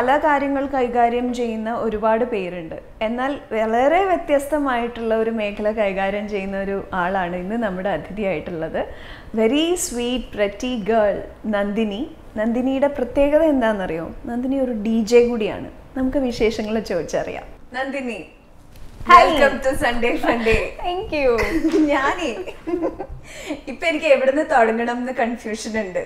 പല കാര്യങ്ങൾ കൈകാര്യം ചെയ്യുന്ന ഒരുപാട് പേരുണ്ട് എന്നാൽ വളരെ വ്യത്യസ്തമായിട്ടുള്ള ഒരു മേഖല കൈകാര്യം ചെയ്യുന്ന ഒരു ആളാണ് ഇന്ന് നമ്മുടെ അതിഥിയായിട്ടുള്ളത് very sweet pretty girl Nandini നന്ദിനിയുടെ പ്രത്യേകത എന്താണെന്നറിയോ നന്ദിനി ഒരു ഡി ജെ കൂടിയാണ് നമുക്ക് വിശേഷങ്ങൾ ചോദിച്ചറിയാം Nandini welcome to Sunday Funday thank you ഞാനേ ഇപ്പൊ എനിക്ക് എവിടുന്ന് തുടങ്ങണം എന്ന് കൺഫ്യൂഷൻ ഉണ്ട്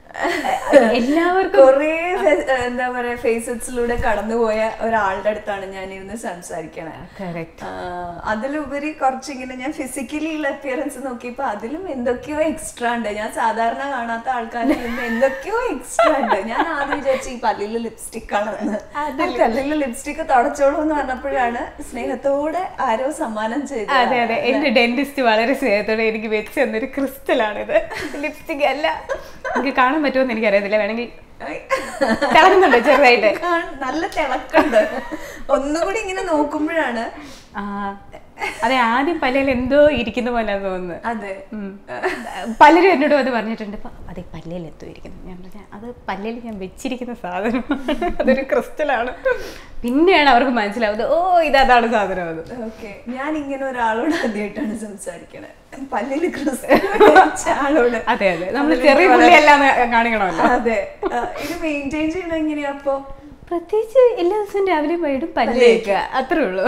എല്ലാവർക്കും കൊറേ എന്താ പറയാ ഫേസസിലൂടെ കടന്നുപോയ ഒരാളുടെ അടുത്താണ് ഞാൻ ഇരുന്ന് സംസാരിക്കണേ കറക്റ്റ് ആഹ് അതിലുപരി കുറച്ചിങ്ങനെ ഞാൻ ഫിസിക്കലി ഉള്ള അപ്പിയറൻസ് നോക്കിയപ്പോ അതിലും എന്തൊക്കെയോ എക്സ്ട്രാ ഉണ്ട് ഞാൻ സാധാരണ കാണാത്ത ആൾക്കാരിൽ നിന്ന് എന്തൊക്കെയോ എക്സ്ട്രാ ഉണ്ട് ഞാൻ ആദ്യം വിചാരിച്ചു ഈ പല്ലില് ലിപ്സ്റ്റിക് ആണെന്ന് ആ പല്ലില് ലിപ്സ്റ്റിക് തുടച്ചോളൂ എന്ന് പറഞ്ഞപ്പോഴാണ് സ്നേഹത്തോടെ ആരോ സമ്മാനം ചെയ്തത് അതെ അതെ എന്റെ ഡെന്റിസ്റ്റ് വളരെ സ്നേഹത്തോടെ എനിക്ക് വെച്ച് തന്നൊരു ക്രിസ്റ്റലാണിത് ലിപ്സ്റ്റിക് അല്ല എനിക്ക് കാണാൻ പറ്റുമെന്ന് എനിക്കറിയത്തില്ല വേണമെങ്കിൽ തിളങ്ങുന്നുണ്ട് ചെറുതായിട്ട് കാണ- നല്ല തിളക്കുണ്ട് ഒന്നുകൂടി ഇങ്ങനെ നോക്കുമ്പോഴാണ് ആ അതെ ആദ്യം പല്ലിൽ എന്തോ ഇരിക്കുന്ന പോലെ തോന്നുന്നത് അതെ ഉം. പലരും എന്നോട് അത് പറഞ്ഞിട്ടുണ്ട് "പ- അതെ പല്ലിൽ എന്തോ ഇരിക്കുന്നു ഞാൻ പറഞ്ഞ അത് പല്ലിൽ ഞാൻ വെച്ചിരിക്കുന്ന സാധനമാണ് അതൊരു ക്രിസ്റ്റലാണ് പിന്നെയാണ് അവർക്ക് മനസ്സിലാവുന്നത് ഓ ഇതാണ് സാധനം അത് ഓക്കെ ഞാൻ ഇങ്ങനെ ഒരാളോട് ആദ്യമായിട്ടാണ് സംസാരിക്കണേ പല്ലില് ക്രിസ്തു ആളോട് അതെ അതെ നമ്മൾ ചെറിയ പുള്ളിയെല്ലാം കാണിക്കണമല്ലോ അതെ ആ, ഇത് മെയിൻറ്റെയിൻ ചെയ്യണ എങ്ങനെയാ അപ്പൊ പ്രത്യേകിച്ച് എല്ലാ ദിവസവും രാവിലെ വൈകിട്ടും പല്ല് തേക്കുക അത്രേ ഉള്ളൂ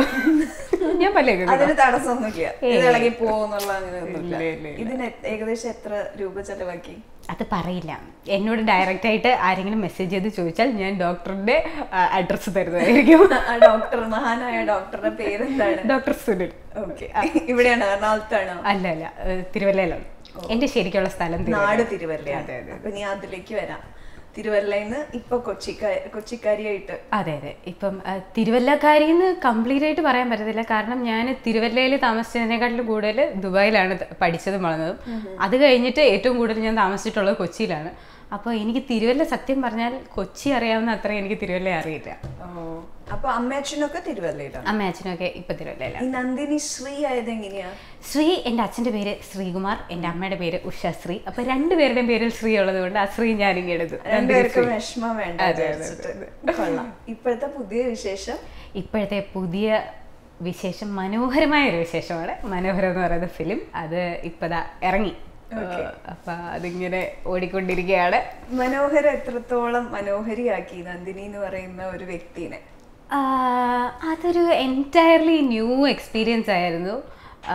ഞാൻ പല്ല് തേക്കും അതിന് തടസ്സമൊന്നുമില്ല ഇത് ഏയ്. ഇളകി പോകുന്നുള്ള അങ്ങനെയൊന്നുമില്ല ഇല്ല, ഇല്ല, ഇല്ല. ഇതിന് എ- ഏകദേശം എത്ര രൂപ ചെലവാക്കി അത് പറയില്ല എന്നോട് ഡയറക്റ്റ് ആയിട്ട് ആരെങ്കിലും മെസ്സേജ് ചെയ്ത് ചോദിച്ചാൽ ഞാൻ ഡോക്ടറിന്റെ അഡ്രസ്സ് തരുന്നതായിരിക്കും ആ ഡോക്ടർ മഹാനായ ഡോക്ടറുടെ പേരെന്താണ് ഡോക്ടർ സുനിൽ ഓക്കെ ഇവിടെയാണ് എറണാകുളത്താണോ അല്ല അല്ല ഏഹ് തിരുവല്ലയിലാണ് എന്റെ ശരിക്കുള്ള സ്ഥലം തിരുവല്ല. നാട് തിരുവല്ലയാണ് അതെ അതെ അപ്പൊ നീ അതിലേക്ക് വരാം തിരുവല്ലയിൽ ഇപ്പൊ കൊച്ചിക്കാ കൊച്ചിക്കാരിയായിട്ട് അതെ അതെ ഇപ്പം അഹ് തിരുവല്ലക്കാരിന്ന് കംപ്ലീറ്റ് ആയിട്ട് പറയാൻ പറ്റത്തില്ല കാരണം ഞാൻ തിരുവല്ലയിൽ താമസിച്ചതിനെക്കാട്ടിലും കൂടുതൽ ദുബായിലാണ് ത- പഠിച്ചതും വളർന്നതും അത് കഴിഞ്ഞിട്ട് ഏറ്റവും കൂടുതൽ ഞാൻ താമസിച്ചിട്ടുള്ളത് കൊച്ചിയിലാണ് അപ്പോൾ എനിക്ക് തിരുവല്ല സത്യം പറഞ്ഞാൽ കൊച്ചി അറിയാവുന്ന അത്ര എനിക്ക് തിരുവല്ല അറിയില്ല ഓ അപ്പൊ അമ്മയച്ഛനൊക്കെ തിരുവല്ലയിലാണ് അമ്മ അച്ഛനൊക്കെ ഇപ്പം തിരുവല്ലയിലാണ് ഈ നന്ദിനി ശ്രീ ആയത് എങ്ങനെയാ ശ്രീ എൻ്റെ അച്ഛൻ്റെ പേര് ശ്രീകുമാർ എൻ്റെ അമ്മയുടെ പേര് ഉഷശ്രീ അപ്പോൾ രണ്ടുപേരുടെയും പേരിൽ ശ്രീ ഉള്ളത് കൊണ്ട് ആ ശ്രീ ഞാനിങ്ങനെ എടുത്തു രണ്ടുപേർക്കും വിഷമം വേണ്ട അതെ, അതെ, വിചാരിച്ചിട്ട്. കൊള്ളാം ഇപ്പോഴത്തെ പുതിയ വിശേഷം ഇപ്പോഴത്തെ പുതിയ വിശേഷം മനോഹരമായ ഒരു വിശേഷമാണ് മനോഹരം എന്ന് പറയുന്ന ഫിലിം അത് ഇപ്പതാ ഇറങ്ങി അപ്പൊ അതിങ്ങനെ ഓടിക്കൊണ്ടിരിക്കുകയാണ് മനോഹര എത്രത്തോളം മനോഹരിയാക്കി നന്ദിനി എന്ന് പറയുന്ന ഒരു വ്യക്തിനെ ആ, അതൊരു എൻറ്റയർലി ന്യൂ എക്സ്പീരിയൻസ് ആയിരുന്നു ആ,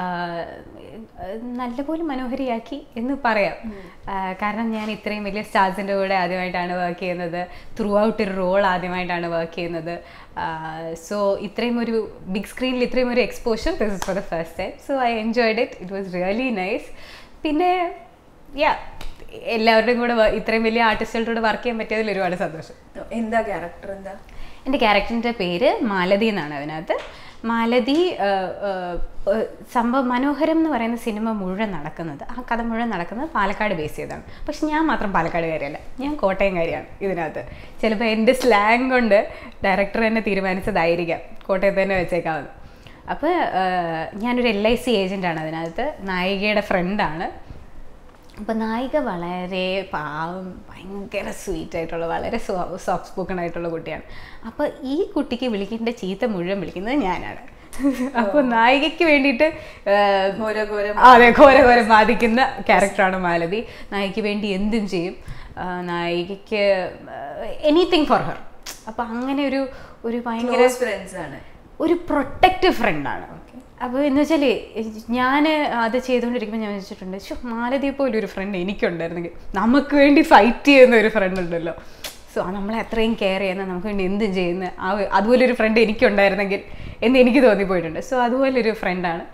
നല്ലപോലെ മനോഹരിയാക്കി എന്ന് പറയാം ആ, കാരണം ഞാൻ ഇത്രയും വലിയ സ്റ്റാർസിൻ്റെ കൂടെ ആദ്യമായിട്ടാണ് വർക്ക് ചെയ്യുന്നത് ത്രൂ ഔട്ട് ഒരു റോൾ ആദ്യമായിട്ടാണ് വർക്ക് ചെയ്യുന്നത് സോ ഇത്രയും ഒരു ബിഗ് സ്ക്രീനിൽ ഇത്രയും ഒരു exposure this is for the first time so I enjoyed it it was really nice പിന്നെ യാ എല്ലാവരുടെയും കൂടെ വ- ഇത്രയും വലിയ ആർട്ടിസ്റ്റുകളുടെ കൂടെ വർക്ക് ചെയ്യാൻ പറ്റിയതിൽ ഒരുപാട് സന്തോഷം എന്താ ക്യാരക്ടർ എന്താ എൻ്റെ ക്യാരക്ടറിൻ്റെ പേര് മാലതി എന്നാണ് അതിനകത്ത് മാലതി ആ, ആ, ആ, സംഭവം മനോഹരം എന്ന് പറയുന്ന സിനിമ മുഴുവൻ നടക്കുന്നത് ആ കഥ മുഴുവൻ നടക്കുന്നത് പാലക്കാട് ബേസ് ചെയ്താണ് പക്ഷെ ഞാൻ മാത്രം പാലക്കാടുകാരിയല്ല ഞാൻ കോട്ടയംകാരിയാണ് ഇതിനകത്ത് ചിലപ്പോൾ എൻ്റെ സ്ലാങ് കൊണ്ട് ഡയറക്ടർ തന്നെ തീരുമാനിച്ചതായിരിക്കാം കോട്ടയത്ത് തന്നെ വെച്ചേക്കാവുന്നത് അപ്പോൾ ഞാനൊരു എൽ ഐ സി ഏജൻ്റാണ് അതിനകത്ത് നായികയുടെ ഫ്രണ്ടാണ് അപ്പോൾ നായിക വളരെ പാവം ഭയങ്കര സ്വീറ്റ് ആയിട്ടുള്ള വളരെ സോഫ്റ്റ് സ്പോക്കൺ ആയിട്ടുള്ള കുട്ടിയാണ് അപ്പോൾ ഈ കുട്ടിക്ക് വിളിക്കേണ്ട ചീത്ത മുഴുവൻ വിളിക്കുന്നത് ഞാനാണ് അപ്പോൾ നായികയ്ക്ക് വേണ്ടിയിട്ട് ആഹ്, ഘോരഘോരം ആ, അതെ ഘോര ഘോരം ബാധിക്കുന്ന ക്യാരക്ടറാണ് മാലതി നായികയ്ക്ക് വേണ്ടി എന്തും ചെയ്യും ആ, നായികയ്ക്ക് എനിത്തിങ് ഫോർ ഹർ അപ്പോൾ അങ്ങനെ ഒരു ഒരു ഭയങ്കര ക്ലോസ് ഫ്രണ്ട്സ് ആണ് ഒരു പ്രൊട്ടക്റ്റീവ് ഫ്രണ്ടാണ് അപ്പോൾ എന്ന് വെച്ചാൽ ഞാൻ അത് ചെയ്തുകൊണ്ടിരിക്കുമ്പോൾ ഞാൻ വെച്ചിട്ടുണ്ട് ശോ മാലതിയെ പോലെ ഒരു ഫ്രണ്ട് എനിക്കുണ്ടായിരുന്നെങ്കിൽ നമുക്ക് വേണ്ടി ഫൈറ്റ് ചെയ്യുന്ന ഒരു ഫ്രണ്ട് ഉണ്ടല്ലോ സോ നമ്മളെ അത്രയും കെയർ ചെയ്യുന്ന നമുക്ക് വേണ്ടി എന്തും ചെയ്യുന്ന ആ ഒരു- അതുപോലൊരു ഫ്രണ്ട് എനിക്കുണ്ടായിരുന്നെങ്കിൽ എന്ന് എനിക്ക് തോന്നിപ്പോയിട്ടുണ്ട് സോ അതുപോലൊരു ഫ്രണ്ടാണ്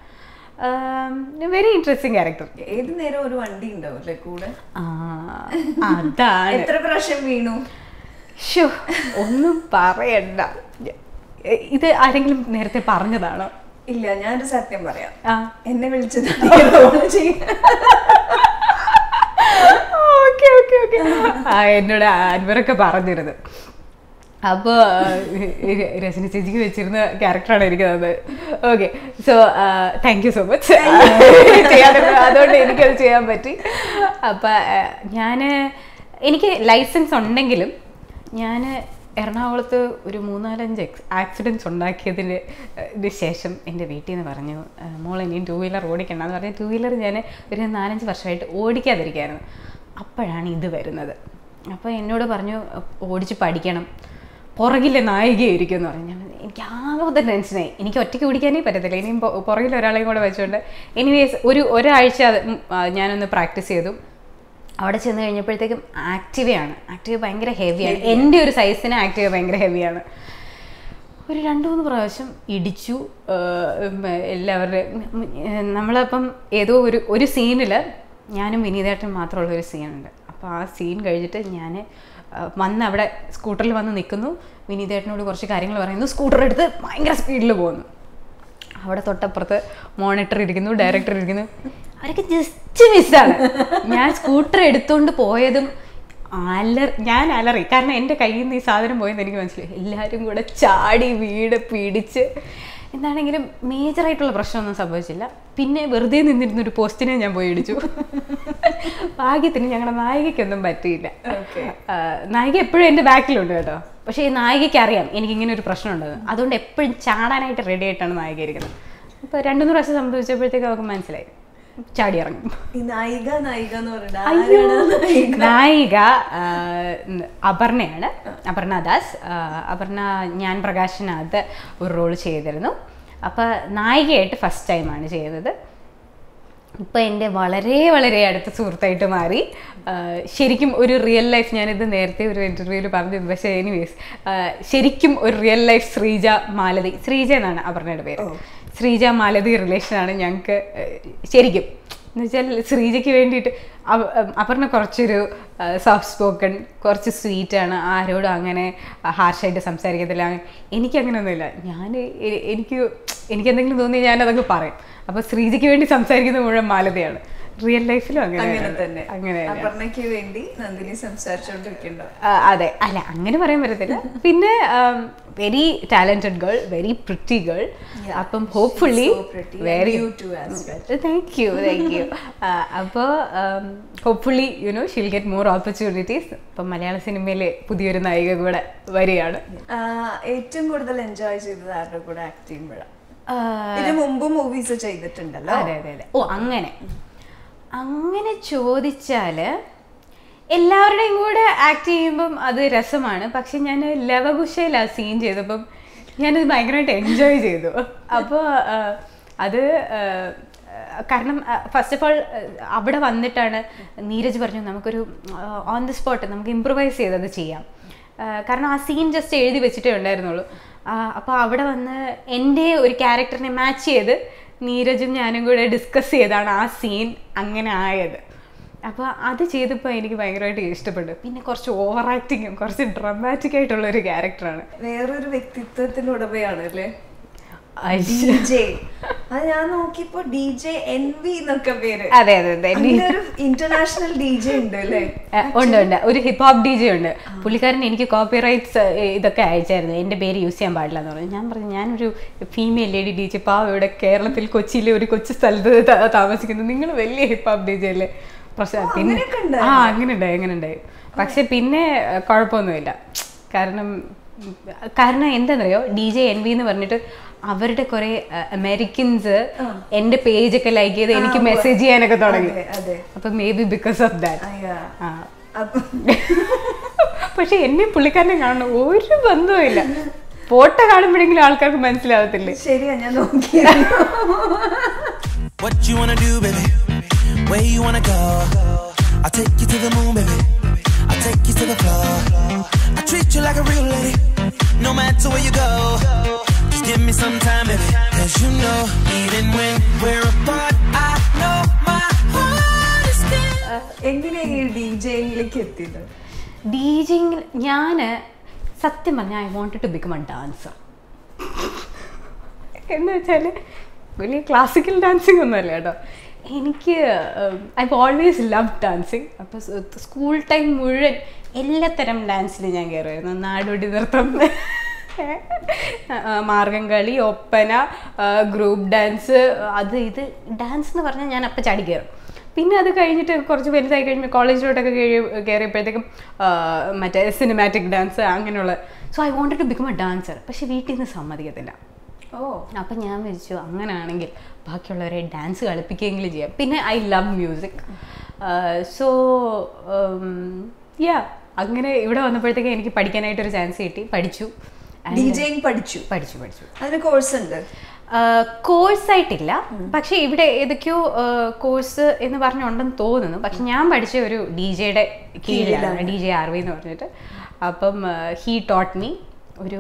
വെരി ഇൻട്രസ്റ്റിംഗ് ക്യാരക്ടർ ഏത് നേരം ഒരു വണ്ടി ഉണ്ടാവും അല്ലേ കൂടെ അതാണ് എത്ര പ്രാവശ്യം വീണു ഷോ ഒന്നും പറയണ്ട ഇത് ആരെങ്കിലും നേരത്തെ പറഞ്ഞതാണോ ഇല്ല ഞാനൊരു സത്യം പറയാം ആ എന്നെ വിളിച്ചതാണ് ഈ role ചെയ്യാൻ. ഓക്കെ ഓക്കെ ഓക്കെ ആ എന്നോട് അൻവറൊക്കെ പറഞ്ഞിരുന്നു അപ്പോൾ രചന ചേച്ചിക്ക് വെച്ചിരുന്ന ക്യാരക്ടറാണ് എനിക്ക് തന്നത് okay so thank you so much അതുകൊണ്ട് എനിക്കത് ചെയ്യാൻ പറ്റി അപ്പം ഞാൻ എനിക്ക് ലൈസൻസ് ഉണ്ടെങ്കിലും ഞാൻ എറണാകുളത്ത് ഒരു മൂന്നാലഞ്ച് എക്സ് ആക്സിഡൻറ്റ്സ് ഉണ്ടാക്കിയതിന് ഇതിന് ശേഷം എൻ്റെ വീട്ടിൽ നിന്ന് പറഞ്ഞു "ആ, മോളെ ഇനി ടൂ വീലർ ഓടിക്കണ്ട എന്ന് പറഞ്ഞ് ടൂ വീലർ ഞാൻ ഒരു നാലഞ്ച് വർഷമായിട്ട് ഓടിക്കാതിരിക്കുകയായിരുന്നു അപ്പോഴാണ് ഇത് വരുന്നത് അപ്പോൾ എന്നോട് പറഞ്ഞു ഓടിച്ച് പഠിക്കണം പുറകിലെ നായികയായിരിക്കും എന്ന് പറഞ്ഞു ഞാൻ പറഞ്ഞു, എനിക്ക് ആകെ ടെൻഷനായി എനിക്ക് ഒറ്റയ്ക്ക് ഓടിക്കാനേ പറ്റത്തില്ല ഇനിയും പൊ- പുറകിൽ ഒരാളെയും കൂടെ വെച്ചുകൊണ്ട് എനിവേസ് ഒരു ഒരാഴ്ച അത് ഉം, ആ, ഞാനൊന്ന് പ്രാക്ടീസ് ചെയ്തു അവിടെ ചെന്ന് കഴിഞ്ഞപ്പോഴത്തേക്കും ആക്റ്റീവയാണ് ആക്റ്റീവ് ഭയങ്കര ഹെവിയാണ് എൻ്റെ ഒരു സൈസിന് ആക്റ്റീവ് ഭയങ്കര ഹെവിയാണ് ഒരു രണ്ട് മൂന്ന് പ്രാവശ്യം ഇടിച്ചു ആഹ് ഉം, എല്ലാവരുടെയും ഉം, ഏഹ് നമ്മളപ്പം ഏതോ ഒരു ഒരു സീനിൽ ഞാനും വിനീതേട്ടൻ മാത്രമുള്ള ഒരു സീനുണ്ട് അപ്പോൾ ആ സീൻ കഴിഞ്ഞിട്ട് ഞാൻ വന്ന് അവിടെ സ്കൂട്ടറിൽ വന്ന് നിൽക്കുന്നു വിനീതേട്ടനോട് കുറച്ച് കാര്യങ്ങൾ പറയുന്നു സ്കൂട്ടർ എടുത്ത് ഭയങ്കര സ്പീഡിൽ പോകുന്നു അവിടെ തൊട്ടപ്പുറത്ത് മോണിറ്റർ ഇരിക്കുന്നു ഡയറക്ടർ ഇരിക്കുന്നു അവരൊക്കെ ജസ്റ്റ് മിസ്സാണ് ഞാൻ സ്കൂട്ടർ എടുത്തുകൊണ്ട് പോയതും അലർ ഞാൻ അലറി കാരണം എൻ്റെ കയ്യിൽ നിന്ന് ഈ സാധനം പോയെന്ന് എനിക്ക് മനസ്സിലായി എല്ലാവരും കൂടെ ചാടി വീട് പിടിച്ച് എന്താണെങ്കിലും മേജറായിട്ടുള്ള പ്രശ്നമൊന്നും സംഭവിച്ചില്ല പിന്നെ വെറുതെ നിന്നിരുന്ന ഒരു പോസ്റ്റിനെ ഞാൻ പോയി ഇടിച്ചു ഭാഗ്യത്തിന് ഞങ്ങളുടെ നായികയ്ക്കൊന്നും പറ്റിയില്ല Okay. ആ, നായിക എപ്പോഴും എൻ്റെ ബാക്കിലുണ്ട് കേട്ടോ പക്ഷേ ഈ നായികയ്ക്ക് അറിയാം എനിക്കിങ്ങനെ ഒരു പ്രശ്നമുണ്ടെന്ന് അതുകൊണ്ട് എപ്പോഴും ചാടാനായിട്ട് റെഡി ആയിട്ടാണ് നായിക ഇരിക്കുന്നത് അപ്പോൾ രണ്ടു മൂന്ന് പ്രാവശ്യം സംഭവിച്ചപ്പോഴത്തേക്ക് അവർക്ക് മനസ്സിലായി ചാടി ഇറങ്ങും ഈ നായിക നായിക എന്ന് പറയുന്നത് അയ്യോ ആരാണ് നായിക? നായിക ആ, ഉം, അപർണയാണ് അപർണ ദാസ് ആ, അപർണ ഞാൻ പ്രകാശനകത്ത് ഒരു റോൾ ചെയ്തിരുന്നു അപ്പോൾ നായികയായിട്ട് ഫസ്റ്റ് ടൈമാണ് ചെയ്യുന്നത് ഇപ്പം എൻ്റെ വളരെ വളരെ അടുത്ത സുഹൃത്തായിട്ട് മാറി ആ, ശരിക്കും ഒരു റിയൽ ലൈഫ് ഞാനിത് നേരത്തെ ഒരു ഇൻ്റർവ്യൂവിൽ പറഞ്ഞിരുന്നു പക്ഷേ എനിവേസ് ശരിക്കും ഒരു റിയൽ ലൈഫ് ശ്രീജ മാലതി ശ്രീജ എന്നാണ് അപർണയുടെ പേര് ശ്രീജ മാലതി റിലേഷനാണ് ഞങ്ങൾക്ക് ശരിക്കും എന്ന് വെച്ചാൽ ശ്രീജയ്ക്ക് വേണ്ടിയിട്ട് അവ- അപർണ കുറച്ചൊരു സോഫ്റ്റ് സ്പോക്കൺ കുറച്ച് സ്വീറ്റാണ് ആരോടും അങ്ങനെ ഹാർഷായിട്ട് സംസാരിക്കത്തില്ല എനിക്ക് അങ്ങനെയൊന്നുമില്ല ഞാൻ എ- എനിക്ക് എനിക്ക് എന്തെങ്കിലും തോന്നിയാൽ ഞാൻ അതങ്ങ് പറയും അപ്പോൾ ശ്രീജയ്ക്ക് വേണ്ടി സംസാരിക്കുന്നത് മുഴുവൻ മാലതയാണ് റിയൽ ലൈഫിലും അങ്ങനെ അങ്ങനെ തന്നെ അങ്ങനെ തന്നെയാണ്. അപർണയ്ക്ക് വേണ്ടി നന്ദിനി സംസാരിച്ചോണ്ടിരിക്കണ്ടോ ആ, അതെ അല്ല അങ്ങനെ പറയാൻ പറ്റത്തില്ല പിന്നെ very talented girl very pretty girl Yeah, അപ്പം hopefully she's so pretty and very you too as thank you thank you അപ്പോൾ hopefully you know she'll get more opportunities ഇപ്പം മലയാള സിനിമയിലെ പുതിയൊരു നായിക കൂടെ വരികയാണ് ആഹ് ഏറ്റവും കൂടുതൽ എൻജോയ് ചെയ്തത് ആരുടെ കൂടെ ആക്ട് ചെയ്യുമ്പോഴാണ് ആ, ഇതിന് മുമ്പ് മൂവീസ് ചെയ്തിട്ടുണ്ടല്ലോ അതെ അതെ അതെ ഓ അങ്ങനെ അങ്ങനെ ചോദിച്ചാൽ എല്ലാവരുടെയും കൂടെ ആക്ട് ചെയ്യുമ്പം അത് രസമാണ് പക്ഷെ ഞാൻ ലവകുശയിൽ ആ സീൻ ചെയ്തപ്പം ഞാനത് ഭയങ്കരമായിട്ട് എൻജോയ് ചെയ്തു അപ്പോൾ അത് ആ, കാരണം ഫസ്റ്റ് ഓഫ് ഓൾ അവിടെ വന്നിട്ടാണ് നീരജ് പറഞ്ഞു നമുക്കൊരു ഓൺ ദി സ്പോട്ട് നമുക്ക് ഇമ്പ്രവൈസ് ചെയ്തത് ചെയ്യാം ആ, കാരണം ആ സീൻ ജസ്റ്റ് എഴുതി വെച്ചിട്ടേ ഉണ്ടായിരുന്നുള്ളൂ അപ്പോൾ അവിടെ വന്ന് എൻ്റെ ഒരു ക്യാരക്ടറിനെ മാച്ച് ചെയ്ത് നീരജും ഞാനും കൂടെ ഡിസ്കസ് ചെയ്താണ് ആ സീൻ അങ്ങനെ ആയത് അപ്പോൾ അത് ചെയ്തപ്പോൾ എനിക്ക് ഭയങ്കരമായിട്ട് ഇഷ്ടപ്പെട്ടു പിന്നെ കുറച്ച് ഓവർ ആക്ടിങ്ങും കുറച്ച് ഡ്രമാറ്റിക് ആയിട്ടുള്ള ഒരു ക്യാരക്ടറാണ് വേറൊരു വ്യക്തിത്വത്തിന്റെ ഉടമയാണ് അല്ലേ ഡി ജെ അത് ഞാൻ നോക്കിയപ്പോ ഡി ജെ എൻ വി എന്നൊക്കെ പേര് അതെ അതെ അതെ അങ്ങനെ ഒരു ഇന്റർനാഷണൽ ഡി ജെ ഉണ്ട് അല്ലേ ആ, ഉണ്ട് ഉണ്ട് ഒരു ഹിപ്പ് ഹോപ്പ് ഡി ജെ ഉണ്ട് പുള്ളിക്കാരൻ എനിക്ക് കോപ്പി റൈറ്റ്സ് ഇതൊക്കെ അയച്ചായിരുന്നു എൻ്റെ പേര് യൂസ് ചെയ്യാൻ പാടില്ല എന്ന് പറഞ്ഞു ഞാൻ പറഞ്ഞു ഞാനൊരു ഫീമെയിൽ ലേഡി ഡി ജെ പാവ ഇവിടെ കേരളത്തിൽ കൊച്ചിയിലെ ഒരു കൊച്ചു സ്ഥലത്ത് താ- താമസിക്കുന്നു നിങ്ങൾ വലിയ ഹിപ്പ് ഹോപ്പ് ഡി ജെ അല്ലേ പ്രശ്നം പിന്നെ അങ്ങനെയൊക്കെ ആ ഉണ്ടായിരുന്നോ? അങ്ങനെ ഉണ്ടായി അങ്ങനെ ഉണ്ടായി പക്ഷെ പിന്നെ ആ, കുഴപ്പമൊന്നുമില്ല കാരണം ഉം, കാരണം എന്താണെന്നറിയോ ഡി ജെ എൻ വി എന്ന് പറഞ്ഞിട്ട് അവരുടെ കുറെ അമേരിക്കൻസ് എൻ്റെ പേജൊക്കെ ലൈക്ക് ചെയ്ത് എനിക്ക് ആ, ഉവ്വ്. മെസ്സേജ് ചെയ്യാനൊക്കെ തുടങ്ങി അതെ, അതെ. അപ്പൊ maybe because of that അയ്യാ. ആ അപ്പൊ പക്ഷെ എന്നെ പുള്ളിക്കാരനെ കാണണം ഒരു ബന്ധവുമില്ല ഫോട്ടോ കാണുമ്പോഴെങ്കിലും ആൾക്കാർക്ക് മനസ്സിലാവത്തില്ലേ ശരിയാ ഞാൻ നോക്കി What you wanna do, baby? Where you wanna go? I'll take you to the moon, baby. I'll take you to the floor. I treat you like a real lady, no matter where you go. Just give me some time, baby. Cause you know, even when we're apart, I know my heart is still. എങ്ങനെയാ ഈ D ജെയിലേക്ക് എത്തിയത് D ജിങ് ഞാൻ സത്യം പറഞ്ഞാൽ I wanted to become a dancer എന്ന് വെച്ചാൽ വലിയ classical dancing ഒന്നുമല്ല കേട്ടോ എനിക്ക് ഐ ഓൾവേസ് ലവ് ഡാൻസിങ് അപ്പോൾ സ്കൂൾ ടൈം മുഴുവൻ എല്ലാത്തരം ഡാൻസിലും ഞാൻ കയറുമായിരുന്നു നാടോടി നൃത്തം ആ, മാർഗംകളി ഒപ്പന ഗ്രൂപ്പ് ഡാൻസ് അത് ഇത് ഡാൻസ് എന്ന് പറഞ്ഞാൽ ഞാൻ അപ്പം ചാടി കയറും പിന്നെ അത് കഴിഞ്ഞിട്ട് കുറച്ച് വലുതായി കഴിയുമ്പോൾ കോളേജിലോട്ടൊക്കെ കയറി കയറിയപ്പോഴത്തേക്കും ആ, മറ്റേ സിനിമാറ്റിക് ഡാൻസ് അങ്ങനെയുള്ള so I wanted to become a dancer പക്ഷെ വീട്ടിൽ നിന്ന് സമ്മതിക്കത്തില്ല ഓ അപ്പം ഞാൻ വിചാരിച്ചു അങ്ങനെയാണെങ്കിൽ ബാക്കിയുള്ളവരെ ഡാൻസ് കളിപ്പിക്കുകയെങ്കിലും ചെയ്യാം പിന്നെ I love music so yeah അങ്ങനെ ഇവിടെ വന്നപ്പോഴത്തേക്ക് എനിക്ക് പഠിക്കാനായിട്ടൊരു ചാൻസ് കിട്ടി പഠിച്ചു And- ഡി ജെയിങ് പഠിച്ചു പഠിച്ചു പഠിച്ചു അതിന് കോഴ്സ് ഉണ്ട് കോഴ്സ് ആയിട്ടില്ല പക്ഷെ ഇവിടെ ഏതൊക്കെയോ കോഴ്സ് എന്ന് പറഞ്ഞുണ്ടെന്ന് തോന്നുന്നു പക്ഷെ ഞാൻ പഠിച്ച ഒരു ഡി ജെയുടെ കീഴിലാണ് ഡി ജെ ആർ വി എന്ന് പറഞ്ഞിട്ട് അപ്പം ഹീ ടോട്ട് മീ ഒരു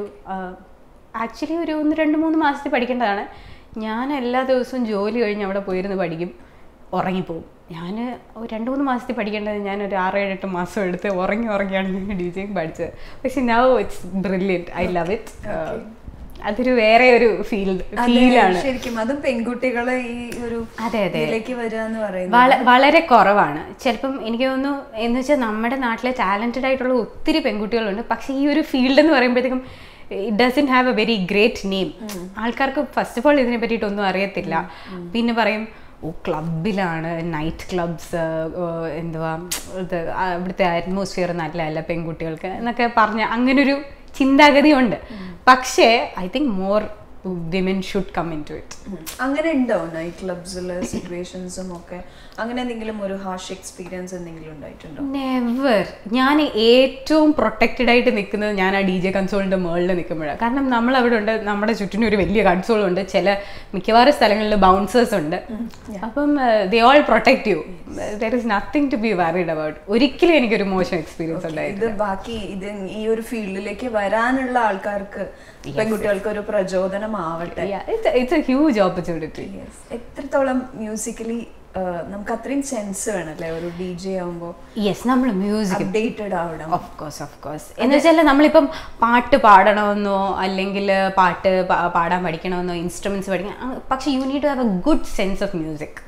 ആക്ച്വലി ഒരു ഒന്ന് രണ്ട് മൂന്ന് മാസത്തിൽ പഠിക്കേണ്ടതാണ് ഞാൻ എല്ലാ ദിവസവും ജോലി കഴിഞ്ഞ് അവിടെ പോയിരുന്ന് പഠിക്കും ഉറങ്ങിപ്പോവും ഞാൻ ഒരു രണ്ട് മൂന്ന് മാസത്തിൽ പഠിക്കേണ്ടത് ഞാൻ ഒരു ആറ് ഏഴ് എട്ട് മാസം എടുത്ത് ഉറങ്ങി ഉറങ്ങിയാണ് ഞാൻ ഡി ജെയും പഠിച്ചത് പക്ഷെ now it's brilliant I love it അതൊരു വേറെ ഒരു ഫീൽ അതെ, ഫീലാണ് ശരിക്കും അതും പെൺകുട്ടികളെ ഈ ഒരു അതെ, അതെ. ഇതിലേക്ക് വരിക എന്ന് പറയുന്നത് വള വളരെ കുറവാണ് ചിലപ്പം എനിക്ക് തോന്നുന്നു എന്ന് വെച്ചാൽ നമ്മുടെ നാട്ടിലെ ടാലൻറ്റഡ് ആയിട്ടുള്ള ഒത്തിരി പെൺകുട്ടികളുണ്ട് പക്ഷേ ഈ ഒരു ഫീൽഡ് എന്ന് പറയുമ്പോഴത്തേക്കും it doesn't have a very great name ആൾക്കാർക്ക് ഫസ്റ്റ് ഓഫ് ഓൾ ഇതിനെ പറ്റിയിട്ടൊന്നും അറിയത്തില്ല പിന്നെ പറയും ഓ ക്ലബിലാണ് നൈറ്റ് ക്ലബ്സ് എന്തുവാ ഇത് ആ, ഇവിടുത്തെ അറ്റ്മോസ്ഫിയർ നല്ലതല്ല പെൺകുട്ടികൾക്ക് എന്നൊക്കെ പറഞ്ഞ അങ്ങനൊരു ചിന്താഗതി ഉണ്ട് പക്ഷേ I think more women should come into it ഉം. അങ്ങനെ ഉണ്ടോ നൈറ്റ് ക്ലബ്സിലെ സിറ്റുവേഷൻസും ഒക്കെ അങ്ങനെ എന്തെങ്കിലും ഒരു ഹാഷ് എക്സ്പീരിയൻസ് എന്തെങ്കിലും ഉണ്ടായിട്ടുണ്ടോ നെവർ ഞാൻ ഏറ്റവും പ്രൊട്ടക്റ്റഡ് ആയിട്ട് നിൽക്കുന്നത് ഞാൻ ആ ഡി ജെ കൺസോളിന്റെ മുകളിൽ നിൽക്കുമ്പോഴാണ് കാരണം നമ്മൾ അവിടെ ഉണ്ട് നമ്മുടെ ചുറ്റിനും ഒരു വലിയ കൺസോൾ ഉണ്ട് ചില മിക്കവാറും സ്ഥലങ്ങളിൽ ബൗൺസേഴ്സ് ഉണ്ട് അപ്പം they all protect you there is nothing to be worried about ഒരിക്കലും എനിക്കൊരു മോശം എക്സ്പീരിയൻസ് ഉണ്ടായിട്ടില്ല ഇത് ബാക്കി ഇത് ഈ ഒരു ഫീൽഡിലേക്ക് വരാനുള്ള ആൾക്കാർക്ക് പെൺകുട്ടികൾക്ക് ഒരു പ്രചോദനമാവട്ടെ it's a huge opportunity Yes. എത്രത്തോളം മ്യൂസിക്കലി നമുക്ക് അത്രയും സെൻസ് വേണല്ലേ ഒരു ഡി ജെ ആവുമ്പോ യെസ് നമ്മൾ മ്യൂസിക് അപ്ഡേറ്റഡ് ആവണം ഓഫ് കോഴ്സ് ഓഫ് കോഴ്സ് എന്ന് വെച്ചാൽ നമ്മളിപ്പം പാട്ട് പാടണമെന്നോ അല്ലെങ്കിൽ പാട്ട് പാ- പാടാൻ പഠിക്കണമെന്നോ ഇൻസ്ട്രുമെന്റ്സ് പഠിക്കണം ആ, പക്ഷേ you need to have a good sense of music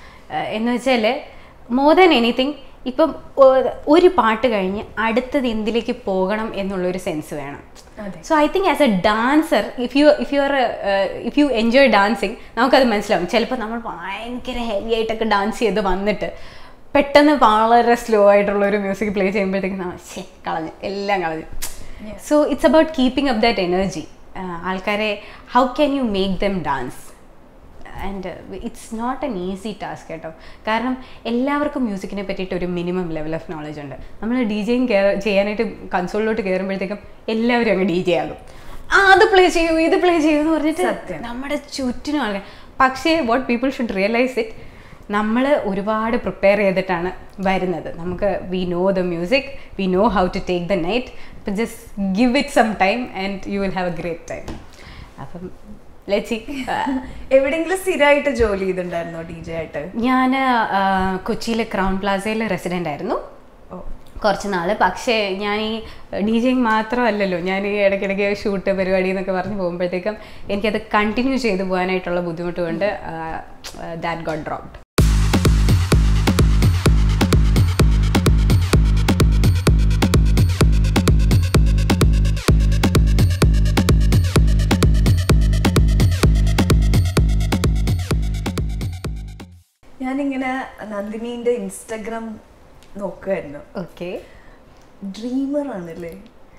എന്ന് വെച്ചാൽ മോർ ദാൻ എനിത്തിങ് ഇപ്പം ഒ- ഒരു പാട്ട് കഴിഞ്ഞ് അടുത്തത് എന്തിലേക്ക് പോകണം എന്നുള്ളൊരു സെൻസ് വേണം അതെ. So I think as a dancer if you if you are if you enjoy dancing നമുക്കത് മനസ്സിലാവും ചിലപ്പോൾ നമ്മൾ ഭയങ്കര ഹെവി ആയിട്ടൊക്കെ ഡാൻസ് ചെയ്ത് വന്നിട്ട് പെട്ടെന്ന് വളരെ സ്ലോ ആയിട്ടുള്ള ഒരു മ്യൂസിക് പ്ലേ ചെയ്യുമ്പോഴത്തേക്കും നമ്മൾ ശേ കളഞ്ഞു എല്ലാം കളഞ്ഞു so it's about keeping up that energy ആൾക്കാരെ how can you make them dance and it's not an easy task കേട്ടോ കാരണം എല്ലാവർക്കും മ്യൂസിക്കിനെ പറ്റിയിട്ട് ഒരു മിനിമം ലെവൽ ഓഫ് നോളജ് ഉണ്ട് നമ്മൾ ഡി ജെയും ചെയ്യാനായിട്ട് കൺസോളിലോട്ട് കയറുമ്പോഴത്തേക്കും എല്ലാവരും അങ്ങ് ഡി ജെ ആകും ആ അത് പ്ലേ ചെയ്യൂ ഇത് പ്ലേ ചെയ്യൂ എന്ന് പറഞ്ഞിട്ട് സത്യം. നമ്മുടെ ചുറ്റിനും ആൾക്കാർ പക്ഷേ what people should realise it നമ്മൾ ഒരുപാട് പ്രിപ്പയർ ചെയ്തിട്ടാണ് വരുന്നത് നമുക്ക് we know the music we know how to take the night അപ്പം just give it some time and you will have a great time അപ്പം ലെറ്റ് എവിടെയെങ്കിലും സ്ഥിരമായിട്ട് ജോലി ചെയ്തിട്ടുണ്ടായിരുന്നോ ഡി ജെ ആയിട്ട് ഞാൻ കൊച്ചിയിലെ ക്രൗൺ പ്ലാസയിൽ റെസിഡൻ്റ് ആയിരുന്നു ഓ കുറച്ച് നാൾ പക്ഷേ ഞാൻ ഈ ഡി ജെയിങ് മാത്രമല്ലല്ലോ ഞാൻ ഈ ഇടയ്ക്കിടയ്ക്ക് ഷൂട്ട് പരിപാടി എന്നൊക്കെ പറഞ്ഞ് പോകുമ്പോഴത്തേക്കും എനിക്കത് കണ്ടിന്യൂ ചെയ്തു പോകാനായിട്ടുള്ള ബുദ്ധിമുട്ട് കൊണ്ട് ദാറ്റ് ഗോട്ട് ഡ്രോപ്ഡ് ഞാനിങ്ങനെ നന്ദിനീന്റെ ഇൻസ്റ്റഗ്രാം നോക്കുമായിരുന്നു ഓക്കെ ഡ്രീമർ ആണല്ലേ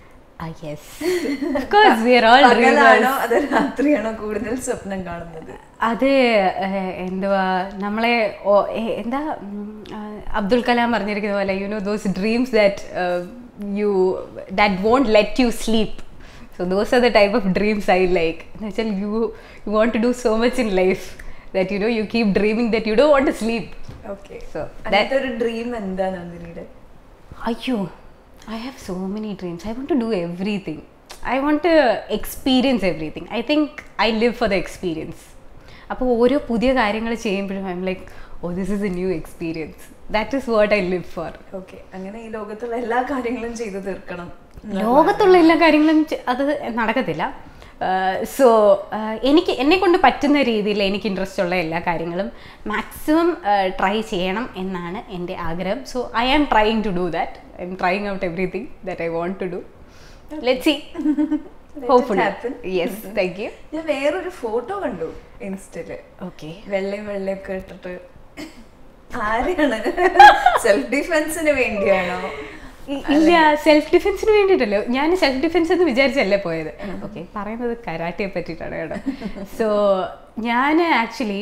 പകലാണോ അത് രാത്രിയാണോ കൂടുതൽ സ്വപ്നം കാണുന്നത് അത് ഏഹ്, എന്തുവാ നമ്മളെ ഓ- ഏ- എന്താ ഉം, ആ, അബ്ദുൽ കലാം പറഞ്ഞിരിക്കുന്ന പോലെ you know those dreams that you that won't let you sleep so those are the type of dreams I like എന്ന് വെച്ചാൽ you you want to do so much in life that you know you keep dreaming that you do want to sleep okay So, അങ്ങനത്തെ ഒരു dream എന്താ നന്ദിനിയുടെ അയ്യോ I have so many dreams I want to do everything I want to experience everything I think I live for the experience അപ്പോൾ ഓരോ പുതിയ കാര്യങ്ങൾ ചെയ്യുമ്പോഴും I'm like oh this is a new experience that is what I live for okay അങ്ങനെ ഈ ലോകത്തുള്ള എല്ലാ കാര്യങ്ങളും ചെയ്തു തീർക്കണം ലോകത്തുള്ള എല്ലാ കാര്യങ്ങളും ചെ- അത് നടക്കത്തില്ല സോ എനിക്ക് എന്നെ കൊണ്ട് പറ്റുന്ന രീതിയിൽ എനിക്ക് ഇൻട്രസ്റ്റ് ഉള്ള എല്ലാ കാര്യങ്ങളും മാക്സിമം ട്രൈ ചെയ്യണം എന്നാണ് എൻ്റെ ആഗ്രഹം so I am trying to do that I'm trying out everything that I want to do let see hopefully happen. Yes thank you ഞാൻ വേറൊരു ഫോട്ടോ കണ്ടു ഇൻസ്റ്റയില് ഓക്കെ വെള്ളയും വെള്ളയൊക്കെ ഇട്ടിട്ട് ആരെയാണ് സെൽഫ് ഡിഫെൻസിന് വേണ്ടിയാണോ ഇ- ഇല്ല സെൽഫ് ഡിഫെൻസിന് വേണ്ടിയിട്ടല്ലോ ഞാൻ സെൽഫ് ഡിഫെൻസ് എന്ന് വിചാരിച്ചല്ലേ പോയത് ഓക്കെ പറയുന്നത് കരാട്ടയെ പറ്റിയിട്ടാണ് കേട്ടോ സോ ഞാൻ ആക്ച്വലി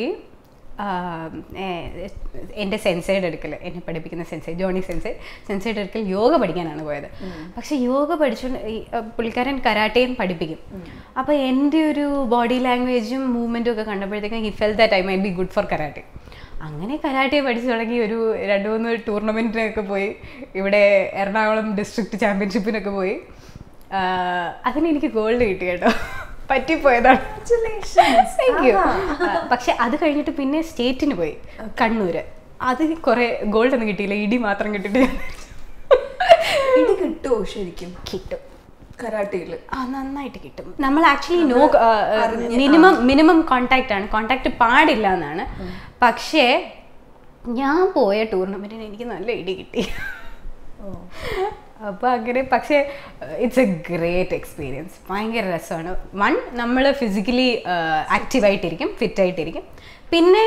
എൻ്റെ സെൻസൈഡ് എടുക്കൽ എന്നെ പഠിപ്പിക്കുന്ന സെൻസൈ ജോണി സെൻസൈ സെൻസൈഡ് എടുക്കൽ യോഗ പഠിക്കാനാണ് പോയത് പക്ഷെ യോഗ പഠിച്ചുകൊണ്ട് ഈ, ആ, പുള്ളിക്കാരൻ കരാട്ടയും പഠിപ്പിക്കും അപ്പോൾ എൻ്റെ ഒരു ബോഡി ലാംഗ്വേജും മൂവ്മെൻറ്റും ഒക്കെ കണ്ടപ്പോഴത്തേക്കും he felt that I might be good for karate അങ്ങനെ കരാട്ടെ പഠിച്ചു തുടങ്ങി ഒരു രണ്ട് മൂന്ന് ടൂർണമെൻറ്റിനൊക്കെ പോയി ഇവിടെ എറണാകുളം ഡിസ്ട്രിക്ട് ചാമ്പ്യൻഷിപ്പിനൊക്കെ പോയി ആ, അതിന് എനിക്ക് ഗോൾഡ് കിട്ടി കേട്ടോ പറ്റിപ്പോയതാണ് Congratulations. Thank you. ആഹാ. ആ, പക്ഷെ അത് കഴിഞ്ഞിട്ട് പിന്നെ സ്റ്റേറ്റിന് പോയി കണ്ണൂര് അത് കുറെ ഗോൾഡ് ഒന്നും കിട്ടിയില്ല ഇടി മാത്രം കിട്ടിയിട്ട് ഞാൻ ഇത് കിട്ടുമോ ശരിക്കും കിട്ടും കരാട്ടയില് ആ നന്നായിട്ട് കിട്ടും നമ്മൾ actually no minimum minimum contact ആണ് കോണ്ടാക്ട് പാടില്ല എന്നാണ് പക്ഷേ ഞാൻ പോയ ടൂർണമെന്റിന് എനിക്ക് നല്ല ഇടി കിട്ടി അപ്പോൾ അങ്ങനെ പക്ഷേ ഇറ്റ്സ് എ ഗ്രേറ്റ് എക്സ്പീരിയൻസ് ഭയങ്കര രസമാണ് വൺ നമ്മൾ ഫിസിക്കലി ആക്റ്റീവായിട്ടിരിക്കും ഫിറ്റായിട്ടിരിക്കും പിന്നെ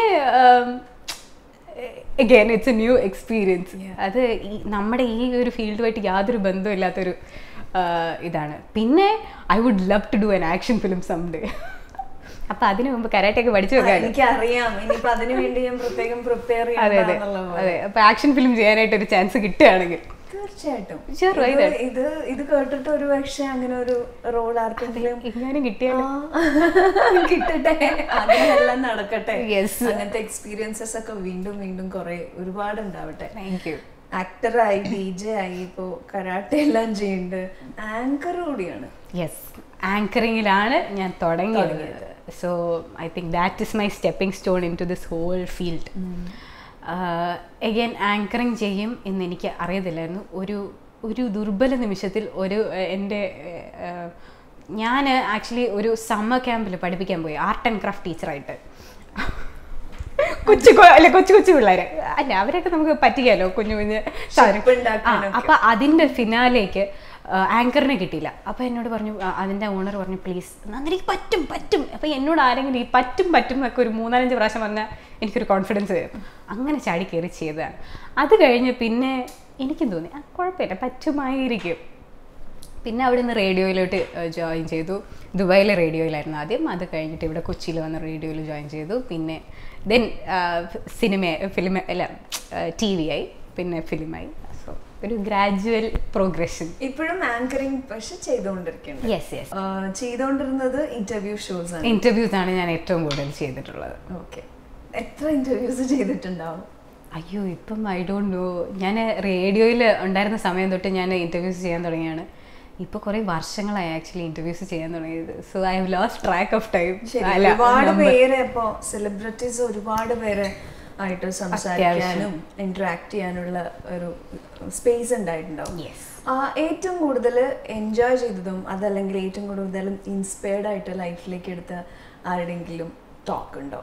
again it's a new experience അത് ഈ നമ്മുടെ ഈ ഒരു ഫീൽഡുമായിട്ട് യാതൊരു ബന്ധമില്ലാത്തൊരു ആ, ഇതാണ് പിന്നെ I would love to do an action film someday അപ്പം അതിനു മുമ്പ് കരാട്ടയൊക്കെ പഠിച്ചു വെക്കാൻ എനിക്കറിയാം ഇനിയിപ്പോ അതിനു വേണ്ടി ഞാൻ പ്രത്യേകം പ്രിപ്പയർ അതെ അതെ ചെയ്യാന്നുള്ള പോലെ. അതെ അപ്പം ആക്ഷൻ ഫിലിം ചെയ്യാനായിട്ട് ഒരു ചാൻസ് കിട്ടുകയാണെങ്കിൽ തീർച്ചയായിട്ടും Sure, why ഇത് not? ഇത് ഇത് കേട്ടിട്ട് ഒരു പക്ഷെ അങ്ങനെ ഒരു റോൾ ആർക്കെങ്കിലും എങ്ങാനും കിട്ടിയാലോ ആ, കിട്ടട്ടെ അതിനെല്ലാം നടക്കട്ടെ Yes. അങ്ങനത്തെ എക്സ്പീരിയൻസസ് ഒക്കെ വീണ്ടും വീണ്ടും കുറെ ഒരുപാട് ഉണ്ടാവട്ടെ താങ്ക് യു ആക്ടറായി ഡി ജെ ആയി ഇപ്പോ കരാട്ടെ എല്ലാം ചെയ്യുന്നുണ്ട് ആങ്കർ കൂടിയാണ് യെസ് ആങ്കറിങ്ങിലാണ് ഞാൻ തുടങ്ങിയത് so I think that is my stepping stone into this whole field again anchoring ചെയ്യും എന്ന് എനിക്ക് അറിയത്തില്ലായിരുന്നു ഒരു ഒരു ദുർബല നിമിഷത്തിൽ ഒരു ഏഹ്, എൻ്റെ ഞാൻ ആക്ച്വലി ഒരു സമ്മർ ക്യാമ്പിൽ പഠിപ്പിക്കാൻ പോയി ആർട്ട് ആൻഡ് ക്രാഫ്റ്റ് ടീച്ചറായിട്ട് കൊച്ചു കൊ- അല്ല കൊച്ചു കൊച്ചു പിള്ളേര് അല്ല അവരൊക്കെ നമുക്ക് പറ്റിക്കാലോ കുഞ്ഞു കുഞ്ഞ് സാധനം. Shape ഉണ്ടാക്കാനൊക്കെ. ആ, അപ്പൊ അതിന്റെ ഫിനാലേക്ക് ആങ്കറിനെ കിട്ടിയില്ല അപ്പൊ എന്നോട് പറഞ്ഞു ആ, അതിന്റെ ഓണർ പറഞ്ഞു പ്ലീസ് എനിക്ക് പറ്റും പറ്റും അപ്പൊ എന്നോട് ആരെങ്കിലും ഈ പറ്റും പറ്റും എന്നൊക്കെ ഒരു മൂന്നാലഞ്ച് പ്രാവശ്യം പറഞ്ഞാൽ എനിക്കൊരു കോൺഫിഡൻസ് വരും അങ്ങനെ ചാടി കയറി ചെയ്തതാണ് അത് കഴിഞ്ഞ് പിന്നെ എനിക്കും തോന്നി ആ കുഴപ്പമില്ല പറ്റുമായിരിക്കും പിന്നെ അവിടെ നിന്ന് റേഡിയോയിലോട്ട് ജോയിൻ ചെയ്തു ദുബായിലെ റേഡിയോയിലായിരുന്നു ആദ്യം അത് കഴിഞ്ഞിട്ട് ഇവിടെ കൊച്ചിയിൽ വന്ന് റേഡിയോയിൽ ജോയിൻ ചെയ്തു പിന്നെ ദെൻ സിനിമ ഫിലിം അല്ല ടി വി ആയി പിന്നെ ഫിലിമായി സോ ഒരു ഗ്രാജുവൽ പ്രോഗ്രഷൻ ഇപ്പോഴും ആങ്കറിങ് പക്ഷെ ചെയ്തുകൊണ്ടിരിക്കുന്നുണ്ട് യെസ് യെസ് ആ, ചെയ്തുകൊണ്ടിരുന്നത് ഇന്റർവ്യൂ ഷോസ് ആണ് ഇൻ്റർവ്യൂസ് ആണ് ഞാൻ ഏറ്റവും കൂടുതൽ ചെയ്തിട്ടുള്ളത് ഓക്കെ എത്ര ഇന്റർവ്യൂസ് ചെയ്തിട്ടുണ്ടാവും അയ്യോ ഇപ്പം ഐ ഡോണ്ട് നോ ഞാൻ റേഡിയോയിൽ ഉണ്ടായിരുന്ന സമയം തൊട്ട് ഞാൻ ഇൻ്റർവ്യൂസ് ചെയ്യാൻ തുടങ്ങിയാണ് ഇപ്പോൾ കുറേ വർഷങ്ങളായി ആക്ച്വലി ഇൻ്റർവ്യൂസ് ചെയ്യാൻ തുടങ്ങിയത് so I have lost track of time ശരി ഒരുപാട് പേര് ഇപ്പോ സെലിബ്രിറ്റീസ് ഒരുപാട് പേര് ആയിട്ട് സംസാരിക്കാനും ഇന്ററാക്ട് ചെയ്യാനുള്ള ഒരു സ്പേസ് ഉണ്ടായിട്ടുണ്ടാവും യെസ് ആ, ഏറ്റവും കൂടുതൽ എൻജോയ് ചെയ്തതും അതല്ലെങ്കിൽ ഏറ്റവും കൂടുതൽ ഇൻസ്പയർഡ് ആയിട്ട് ലൈഫിലേക്ക് എടുത്ത ആരുടെങ്കിലും ടോക്ക് ഉണ്ടോ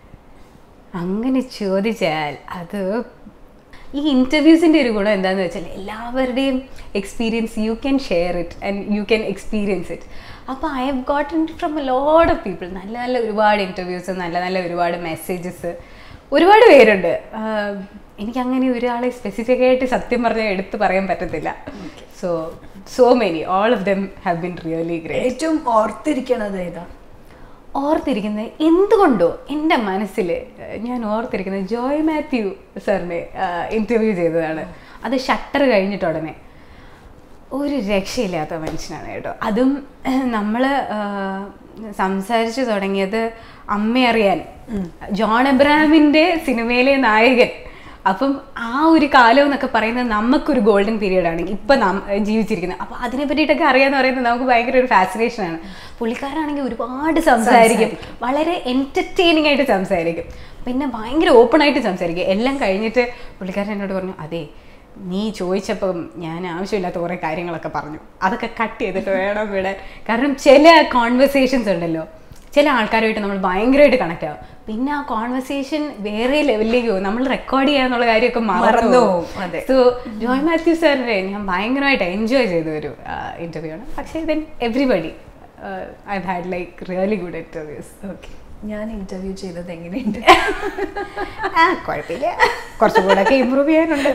അങ്ങനെ ചോദിച്ചാൽ അത് ഈ ഇൻ്റർവ്യൂസിൻ്റെ ഒരു ഗുണം എന്താണെന്ന് വെച്ചാൽ എല്ലാവരുടെയും experience you can share it and you can experience it അപ്പോൾ I have gotten from a load of people നല്ല നല്ല ഒരുപാട് ഇൻ്റർവ്യൂസ് നല്ല നല്ല ഒരുപാട് മെസ്സേജസ് ഒരുപാട് പേരുണ്ട് ആഹ് എനിക്കങ്ങനെ ഒരാളെ സ്പെസിഫിക് ആയിട്ട് സത്യം പറഞ്ഞാൽ എടുത്ത് പറയാൻ പറ്റത്തില്ല so so many all of them have been really great ഏറ്റവും ഓർത്തിരിക്കണത് ഏതാ ഓർത്തിരിക്കുന്നത് എന്തുകൊണ്ടോ എൻ്റെ മനസ്സിൽ ഞാൻ ഓർത്തിരിക്കുന്നത് ജോയ് മാത്യു സാറിനെ ഇൻ്റർവ്യൂ ചെയ്തതാണ് അത് ഷട്ടർ കഴിഞ്ഞിട്ട് ഉടനെ ഒരു രക്ഷയില്ലാത്ത മനുഷ്യനാണ് കേട്ടോ അതും നമ്മൾ സംസാരിച്ചു തുടങ്ങിയത് അമ്മയറിയാൻ ജോൺ എബ്രാമിൻ്റെ സിനിമയിലെ നായകൻ അപ്പം ആ ഒരു കാലം എന്നൊക്കെ പറയുന്നത് നമുക്കൊരു ഗോൾഡൻ പീരീഡ് ആണ് ഇപ്പം നാം ജീവിച്ചിരിക്കുന്നത് അപ്പോൾ അതിനെ പറ്റിയിട്ടൊക്കെ അറിയാന്ന് പറയുന്നത് നമുക്ക് ഭയങ്കര ഒരു ഫാസിനേഷൻ ആണ് പുള്ളിക്കാരാണെങ്കിൽ ഒരുപാട് സംസാരിക്കും വളരെ എൻ്റർടൈനിങ് ആയിട്ട് സംസാരിക്കും പിന്നെ ഭയങ്കര ഓപ്പൺ ആയിട്ട് സംസാരിക്കും എല്ലാം കഴിഞ്ഞിട്ട് പുള്ളിക്കാരൻ എന്നോട് പറഞ്ഞു അതെ നീ ചോദിച്ചപ്പം ഞാൻ ആവശ്യമില്ലാത്ത കുറേ കാര്യങ്ങളൊക്കെ പറഞ്ഞു അതൊക്കെ കട്ട് ചെയ്തിട്ട് വേണം വിടാൻ കാരണം ചില കോൺവെർസേഷൻസ് ഉണ്ടല്ലോ ചില ആൾക്കാരുമായിട്ട് നമ്മൾ ഭയങ്കരമായിട്ട് കണക്ട് ആവും പിന്നെ ആ കോൺവെർസേഷൻ വേറെ ലെവലിലേക്ക് പോകും നമ്മൾ റെക്കോർഡ് ചെയ്യാന്നുള്ള കാര്യമൊക്കെ മറന്നു മറന്നു പോകും, അതെ. സോ ജോയ് മാത്യു സാറിൻ്റെ ഞാൻ ഭയങ്കരമായിട്ട് എൻജോയ് ചെയ്ത ഒരു ഇൻ്റർവ്യൂ ആണ് പക്ഷേ then everybody I had like really good interviews okay ഞാൻ ഇന്റർവ്യൂ ചെയ്തത് എങ്ങനെയുണ്ട് ആ കുഴപ്പമില്ല കുറച്ചും കൂടെ ഒക്കെ ഇമ്പ്രൂവ് ചെയ്യാനുണ്ട്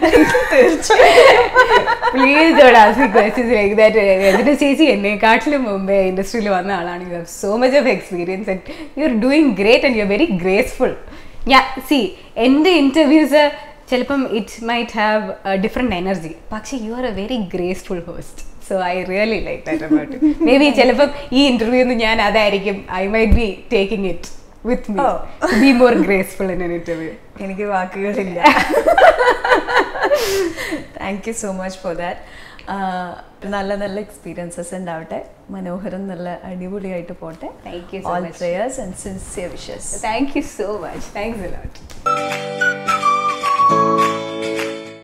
പ്ലീസ് രജന ചേച്ചി എന്നെക്കാട്ടിലും മുമ്പേ ഇൻഡസ്ട്രിയിൽ വന്ന ആളാണ് you have so much of experience and you are doing great and you are very graceful ഞാൻ സി എൻ്റെ ഇൻ്റർവ്യൂസ് ചിലപ്പം it might have different energy പക്ഷേ you are a very graceful host so I really like that about maybe ചിലപ്പം ഈ interview ഞാൻ അതായിരിക്കും I might be taking it with me Oh. Be more graceful in an interview എനിക്ക് വാക്കുകളില്ല thank you so much for that നല്ല നല്ല experiences ഉണ്ടാവട്ടെ മനോഹരം നല്ല അടിപൊളിയായിട്ട് പോട്ടെ Thank you so all much. Prayers and sincere wishes thank you so much thanks a lot